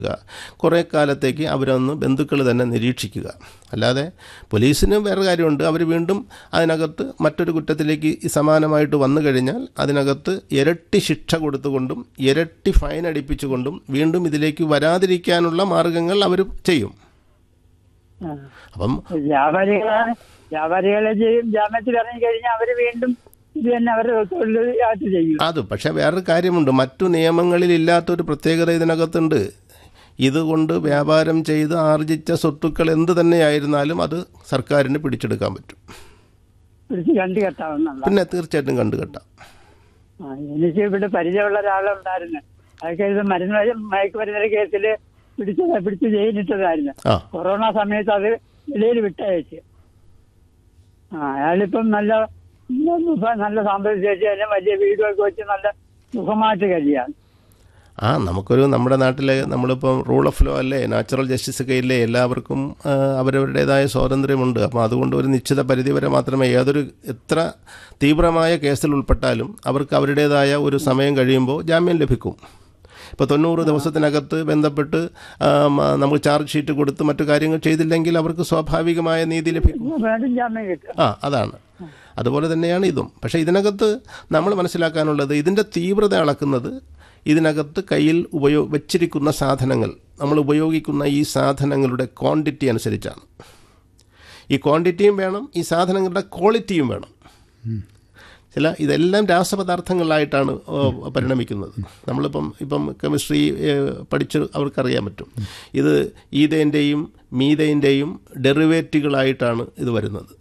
കുറേ കാലത്തേക്ക് അവരൊന്ന് ബന്ധുക്കൾ തന്നെ നിരീക്ഷിക്കുക അല്ലാതെ പോലീസിന് വേറെ കാര്യമുണ്ട് അവർ വീണ്ടും അതിനകത്ത് മറ്റൊരു കുറ്റത്തിലേക്ക് ഈ സമാനമായിട്ട് വന്നു കഴിഞ്ഞാൽ അതിനകത്ത് ഇരട്ടി ശിക്ഷ കൊടുത്തുകൊണ്ടും ഇരട്ടി ഫൈൻ അടിപ്പിച്ചുകൊണ്ടും വീണ്ടും ഇതിലേക്ക് വരാതിരിക്കാനുള്ള മാർഗങ്ങൾ അവർ ചെയ്യും ആ. അപ്പം വ്യാപാരികളാണ് വ്യാപാരികളെ ചെയ്യും ജാമ്യത്തിൽ ഇറങ്ങി കഴിഞ്ഞാൽ അവര് വീണ്ടും ഇത് തന്നെ അവരുടെ തൊഴിലായിട്ട് ചെയ്യും അത് പക്ഷേ വേറൊരു കാര്യമുണ്ട് മറ്റു നിയമങ്ങളിൽ ഇല്ലാത്തൊരു പ്രത്യേകത ഇതിനകത്തുണ്ട് ഇതുകൊണ്ട് വ്യാപാരം ചെയ്ത് ആർജിച്ച സ്വത്തുക്കൾ എന്ത് തന്നെയായിരുന്നാലും അത് സർക്കാരിന് പിടിച്ചെടുക്കാൻ പറ്റും പിടിച്ച് കണ്ടു കെട്ടാവുന്നുള്ള പിന്നെ തീർച്ചയായിട്ടും കണ്ടുകെട്ടാം ആ, എനിക്ക് ഇവിടെ പരിചയമുള്ള ഒരാളുണ്ടായിരുന്നു അതൊക്കെ ഇത് മരുന്ന് വഴി മയക്കുമരുന്നിന്റെ കേസിൽ പിടിച്ച് പിടിച്ച് ജയിലിട്ടതായിരുന്നു ആ കൊറോണ സമയത്ത് അത് വെളിയിൽ വിട്ടയച്ച് ആ അയാളിപ്പം നല്ല നല്ല- നല്ല സാമ്പത്തിക ശേഷി തന്നെ വലിയ വീടുമൊക്കെ വെച്ച് നല്ല സുഖമായിട്ട് കഴിയാണ് ആ നമുക്കൊരു നമ്മുടെ നാട്ടിലെ നമ്മളിപ്പം റൂൾ ഓഫ് ലോ അല്ലേ നാച്ചുറൽ ജസ്റ്റിസ് ഒക്കെ ഇല്ലേ എല്ലാവർക്കും ആ, അവരവരുടേതായ സ്വാതന്ത്ര്യമുണ്ട് അപ്പോൾ അതുകൊണ്ട് ഒരു നിശ്ചിത പരിധി വരെ മാത്രമേ ഏതൊരു എത്ര തീവ്രമായ കേസിൽ ഉൾപ്പെട്ടാലും അവർക്ക് അവരുടേതായ ഒരു സമയം കഴിയുമ്പോൾ ജാമ്യം ലഭിക്കും ഇപ്പോൾ തൊണ്ണൂറ് ദിവസത്തിനകത്ത് ബന്ധപ്പെട്ട് ആ, മ- നമുക്ക് ചാർജ് ഷീറ്റ് കൊടുത്ത് മറ്റു കാര്യങ്ങൾ ചെയ്തില്ലെങ്കിൽ അവർക്ക് സ്വാഭാവികമായ നീതി ലഭിക്കും വീണ്ടും ജാമ്യം കിട്ടും ആ അതാണ് അതുപോലെ തന്നെയാണ് ഇതും പക്ഷേ ഇതിനകത്ത് നമ്മൾ മനസ്സിലാക്കാനുള്ളത് ഇതിൻ്റെ തീവ്രത അളക്കുന്നത് ഇതിനകത്ത് കയ്യിൽ ഉപയോ വെച്ചിരിക്കുന്ന സാധനങ്ങൾ നമ്മൾ ഉപയോഗിക്കുന്ന ഈ സാധനങ്ങളുടെ ക്വാണ്ടിറ്റി അനുസരിച്ചാണ് ഈ ക്വാണ്ടിറ്റിയും വേണം ഈ സാധനങ്ങളുടെ ക്വാളിറ്റിയും വേണം ചില ഇതെല്ലാം രാസപദാർത്ഥങ്ങളായിട്ടാണ് ഓ, പരിണമിക്കുന്നത് നമ്മളിപ്പം ഇപ്പം കെമിസ്ട്രി ഏഹ്, പഠിച്ച് അവർക്കറിയാൻ പറ്റും ഇത് ഈതേൻ്റെയും മീതേൻ്റെയും ഡെറിവേറ്റുകളായിട്ടാണ് ഇത് വരുന്നത്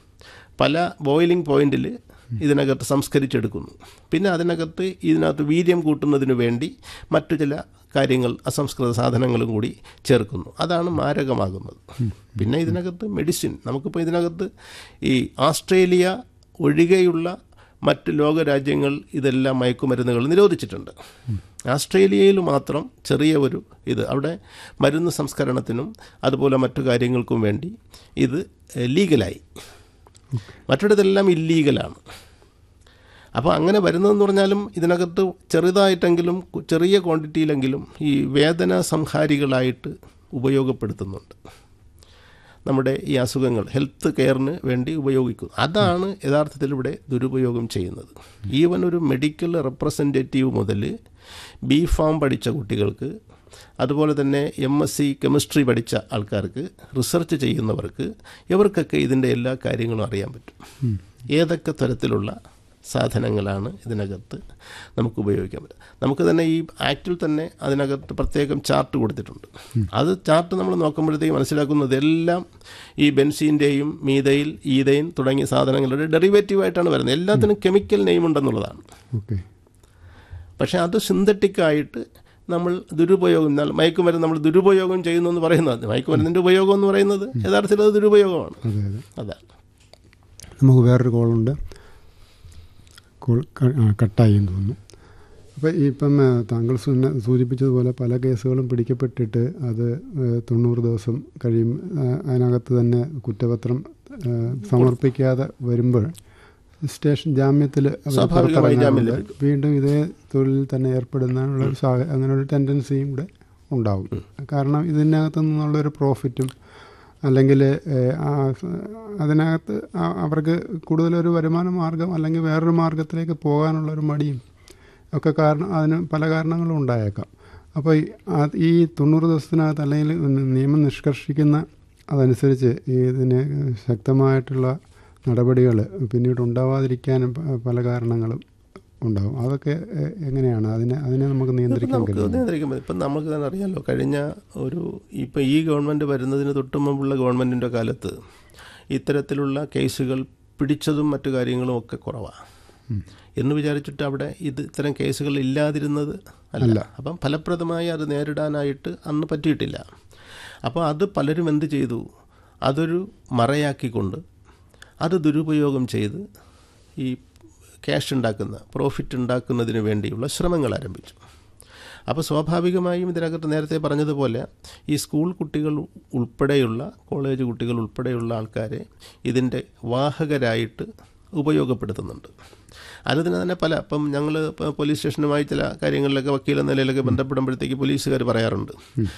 പല ബോയിലിംഗ് പോയിന്റിൽ ഇതിനകത്ത് സംസ്കരിച്ചെടുക്കുന്നു പിന്നെ അതിനകത്ത് ഇതിനകത്ത് വീര്യം കൂട്ടുന്നതിന് വേണ്ടി മറ്റു ചില കാര്യങ്ങൾ അസംസ്കൃത സാധനങ്ങളും കൂടി ചേർക്കുന്നു അതാണ് മാരകമാകുന്നത് പിന്നെ ഇതിനകത്ത് മെഡിസിൻ നമുക്കിപ്പോൾ ഇതിനകത്ത് ഈ ഓസ്ട്രേലിയ ഒഴികെയുള്ള മറ്റ് ലോകരാജ്യങ്ങൾ ഇതെല്ലാം മയക്കുമരുന്നുകൾ നിരോധിച്ചിട്ടുണ്ട് ഓസ്ട്രേലിയയിൽ മാത്രം ചെറിയ ഒരു ഇത് അവിടെ മരുന്ന് സംസ്കരണത്തിനും അതുപോലെ മറ്റു കാര്യങ്ങൾക്കും വേണ്ടി ഇത് ഏഹ്, ലീഗലായി മറ്റിടത്തെല്ലാം ഇല്ലീഗലാണ് അപ്പോൾ അങ്ങനെ വരുന്നതെന്ന് പറഞ്ഞാലും ഇതിനകത്ത് ചെറുതായിട്ടെങ്കിലും കു- ചെറിയ ക്വാണ്ടിറ്റിയിലെങ്കിലും ഈ വേദന സംഹാരികളായിട്ട് ഉപയോഗപ്പെടുത്തുന്നുണ്ട് നമ്മുടെ ഈ അസുഖങ്ങൾ ഹെൽത്ത് കെയറിന് വേണ്ടി ഉപയോഗിക്കുന്നു അതാണ് യഥാർത്ഥത്തിൽ ഇവിടെ ദുരുപയോഗം ചെയ്യുന്നത് ഈവൻ ഒരു മെഡിക്കൽ റെപ്രസെൻറ്റേറ്റീവ് മുതൽ ബി ഫാം പഠിച്ച കുട്ടികൾക്ക് അതുപോലെ തന്നെ എം എസ് സി കെമിസ്ട്രി പഠിച്ച ആൾക്കാർക്ക് റിസർച്ച് ചെയ്യുന്നവർക്ക് ഇവർക്കൊക്കെ ഇതിൻ്റെ എല്ലാ കാര്യങ്ങളും അറിയാൻ പറ്റും ഏതൊക്കെ തരത്തിലുള്ള സാധനങ്ങളാണ് ഇതിനകത്ത് നമുക്ക് ഉപയോഗിക്കാൻ പറ്റുക നമുക്ക് തന്നെ ഈ ആക്റ്റിൽ തന്നെ അതിനകത്ത് പ്രത്യേകം ചാർട്ട് കൊടുത്തിട്ടുണ്ട് അത് ചാർട്ട് നമ്മൾ നോക്കുമ്പോഴത്തേക്ക് മനസ്സിലാക്കുന്നത് എല്ലാം ഈ ബെൻസീൻ്റെയും മീതയിൽ ഈതയിൽ തുടങ്ങിയ സാധനങ്ങളുടെ ഡെറിവേറ്റീവായിട്ടാണ് വരുന്നത് എല്ലാത്തിനും കെമിക്കൽ നെയിം ഉണ്ടെന്നുള്ളതാണ് ഓക്കെ പക്ഷേ അത് സിന്തറ്റിക്കായിട്ട് നമ്മൾ ദുരുപയോഗം എന്നാൽ മയക്കുമരുന്ന് നമ്മൾ ദുരുപയോഗം ചെയ്യുന്നു എന്ന് പറയുന്നത് മയക്കുമരുന്നിൻ്റെ ഉപയോഗം എന്ന് പറയുന്നത് യഥാർത്ഥത്തിൽ അത് ദുരുപയോഗമാണ് അതെ അതെ അതാണ് നമുക്ക് വേറൊരു കോളുണ്ട് കോൾ ക- ആ, കട്ടായി എന്ന് തോന്നുന്നു അപ്പോൾ ഇപ്പം ആ, താങ്കൾ സുന്ന- സൂചിപ്പിച്ചതുപോലെ പല കേസുകളും പിടിക്കപ്പെട്ടിട്ട് അത് ആ, തൊണ്ണൂറ് ദിവസം കഴിയും ആ, അതിനകത്ത് തന്നെ കുറ്റപത്രം ആ, സമർപ്പിക്കാതെ വരുമ്പോൾ സ്റ്റേഷൻ ജാമ്യത്തിൽ അവർ സ്വാഭാവികമായി ജാമ്യം പുറത്തിറങ്ങാറുണ്ട്. വീണ്ടും ഇതേ തൊഴിലിൽ തന്നെ ഏർപ്പെടുന്നതിനുള്ള ഒരു സാഹ അങ്ങനെ ഒരു ടെൻഡൻസിയും കൂടെ ഉണ്ടാവും കാരണം ഇതിനകത്തു നിന്നുള്ളൊരു പ്രോഫിറ്റും അല്ലെങ്കിൽ ഏഹ്, ആ സ- അതിനകത്ത് ആ- അവർക്ക് കൂടുതലൊരു വരുമാന മാർഗം അല്ലെങ്കിൽ വേറൊരു മാർഗത്തിലേക്ക് പോകാനുള്ള ഒരു മടിയും ഒക്കെ കാരണം അതിന് പല കാരണങ്ങളും ഉണ്ടായേക്കാം അപ്പോൾ ഈ ആ- ഈ തൊണ്ണൂറ് ദിവസത്തിനകത്ത് അല്ലെങ്കിൽ നിയമം നിഷ്കർഷിക്കുന്ന അതനുസരിച്ച് ഈ ഇതിന് ശക്തമായിട്ടുള്ള നടപടികൾ പിന്നീട് ഉണ്ടാവാതിരിക്കാനും പ- പല കാരണങ്ങളും ഉണ്ടാവും അതൊക്കെ എ- എങ്ങനെയാണ് അതിനെ അതിനെ നമുക്ക് നിയന്ത്രിക്കാൻ നമുക്ക് കഴിയും നിയന്ത്രിക്കാൻ പറ്റും ഇപ്പം നമുക്ക് തന്നെ അറിയാമല്ലോ കഴിഞ്ഞ ഒരു ഇപ്പം ഈ ഗവൺമെൻറ് വരുന്നതിന് തൊട്ട് മുമ്പുള്ള ഗവൺമെൻറ്റിൻ്റെ കാലത്ത് ഇത്തരത്തിലുള്ള കേസുകൾ പിടിച്ചതും മറ്റു കാര്യങ്ങളും ഒക്കെ കുറവാണ് എന്ന് വിചാരിച്ചിട്ട് അവിടെ ഇത് ഇത്തരം കേസുകൾ ഇല്ലാതിരുന്നത് അല്ല അപ്പം ഫലപ്രദമായി അത് നേരിടാനായിട്ട് അന്ന് പറ്റിയിട്ടില്ല അപ്പോൾ അത് പലരും എന്ത് ചെയ്തു അതൊരു മറയാക്കിക്കൊണ്ട് അത് ദുരുപയോഗം ചെയ്ത് ഈ ക്യാഷ് ഉണ്ടാക്കുന്ന പ്രോഫിറ്റ് ഉണ്ടാക്കുന്നതിന് വേണ്ടിയുള്ള ശ്രമങ്ങൾ ആരംഭിച്ചു അപ്പോൾ സ്വാഭാവികമായും ഇതിനകത്ത് നേരത്തെ പറഞ്ഞതുപോലെ ഈ സ്കൂൾ കുട്ടികൾ ഉൾപ്പെടെയുള്ള കോളേജ് കുട്ടികൾ ഉൾപ്പെടെയുള്ള ആൾക്കാരെ ഇതിൻ്റെ വാഹകരായിട്ട് ഉപയോഗപ്പെടുത്തുന്നുണ്ട് അത് തന്നെ തന്നെ പല ഇപ്പം ഞങ്ങൾ പോലീസ് സ്റ്റേഷനുമായി ചില കാര്യങ്ങളിലൊക്കെ വക്കീൽ എന്ന നിലയിലൊക്കെ ബന്ധപ്പെടുമ്പോഴത്തേക്ക് പോലീസുകാർ പറയാറുണ്ട്